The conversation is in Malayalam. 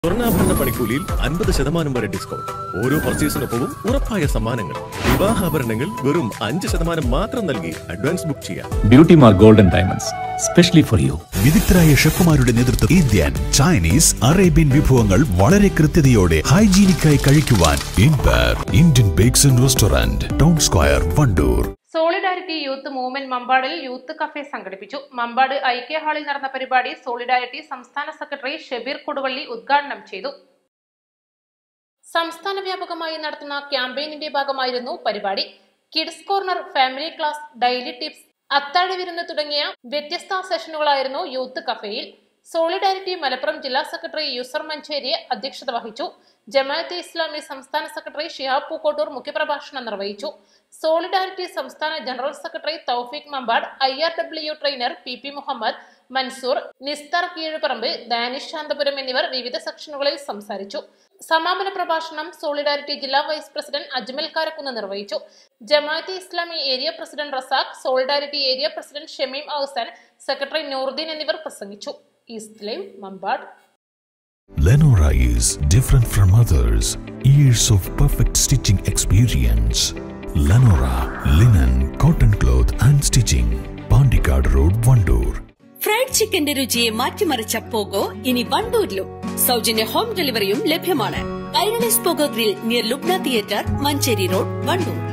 സ്വർണ്ണാഭരണ പണിക്കൂലിയിൽ അൻപത് ശതമാനം വരെ ഡിസ്കൗണ്ട് ഓരോ പർച്ചേസിനൊപ്പവും ഉറപ്പായ സമ്മാനങ്ങൾ വിവാഹാഭരണങ്ങൾ വെറും അഞ്ച് ശതമാനം മാത്രം നൽകി അഡ്വാൻസ് ബുക്ക് ചെയ്യാം beauty mark golden diamonds specially for you വിദഗ്ധരായ ഷെഫുമാരുടെ നേതൃത്വം ഇന്ത്യൻ ചൈനീസ് അറേബ്യൻ വിഭവങ്ങൾ വളരെ കൃത്യതയോടെ ഹൈജീനിക്കായി കഴിക്കുവാൻ empire Indian bakes and restaurant town square Vandoor solidarity youth movement മമ്പാടിൽ യൂത്ത് കഫേ സംഘടിപ്പിച്ചു മമ്പാട് ഐക്യ ഹാളിൽ നടന്ന പരിപാടി സോളിഡാരിറ്റി സംസ്ഥാന സെക്രട്ടറി ഷെബീർ കൊടുവള്ളി ഉദ്ഘാടനം ചെയ്തു സംസ്ഥാന വ്യാപകമായി നടത്തുന്ന ക്യാമ്പയിനിന്റെ ഭാഗമായിരുന്നു പരിപാടി kids corner family class daily tips അത്താഴ വിരുന്ന് തുടങ്ങിയ വ്യത്യസ്ത സെഷനുകളായിരുന്നു യൂത്ത് കഫേയിൽ സോളിഡാരിറ്റി മലപ്പുറം ജില്ലാ സെക്രട്ടറി യുസർ മഞ്ചേരി അധ്യക്ഷത വഹിച്ചു ജമാഅത്തെ ഇസ്ലാമി സംസ്ഥാന സെക്രട്ടറി ഷിഹാബ് പൂക്കോട്ടൂർ മുഖ്യപ്രഭാഷണം നിർവഹിച്ചു സോളിഡാരിറ്റി സംസ്ഥാന general secretary Thoufeeq Mampad I R W trainer P P Muhammad Mansoor Nisthar Keezhuparamba Danish Santhapuram എന്നിവർ വിവിധ സെക്ഷനുകളിൽ സംസാരിച്ചു സമാപന പ്രഭാഷണം സോളിഡാരിറ്റി ജില്ലാ വൈസ് പ്രസിഡന്റ് അജ്മൽ കാരക്കുന്ന് നിർവഹിച്ചു Jamaat e Islami area president Razak solidarity area president Shameem Ousan secretary Nooruddeen എന്നിവർ പ്രസംഗിച്ചു east live Mampad Lenora is different from others. Years of perfect stitching experience. Lenora linen, cotton cloth and stitching. Pandikad Road, Vandoor. Fried ചിക്കന്റെ രുചിയെ മാറ്റിമറിച്ച പോഗോ ഇനി വണ്ടൂരിലും സൗജന്യ ഹോം ഡെലിവറിയും ലഭ്യമാണ് ഐറണിസ് pogo grill near Lubna theatre Manjeri road Wandoor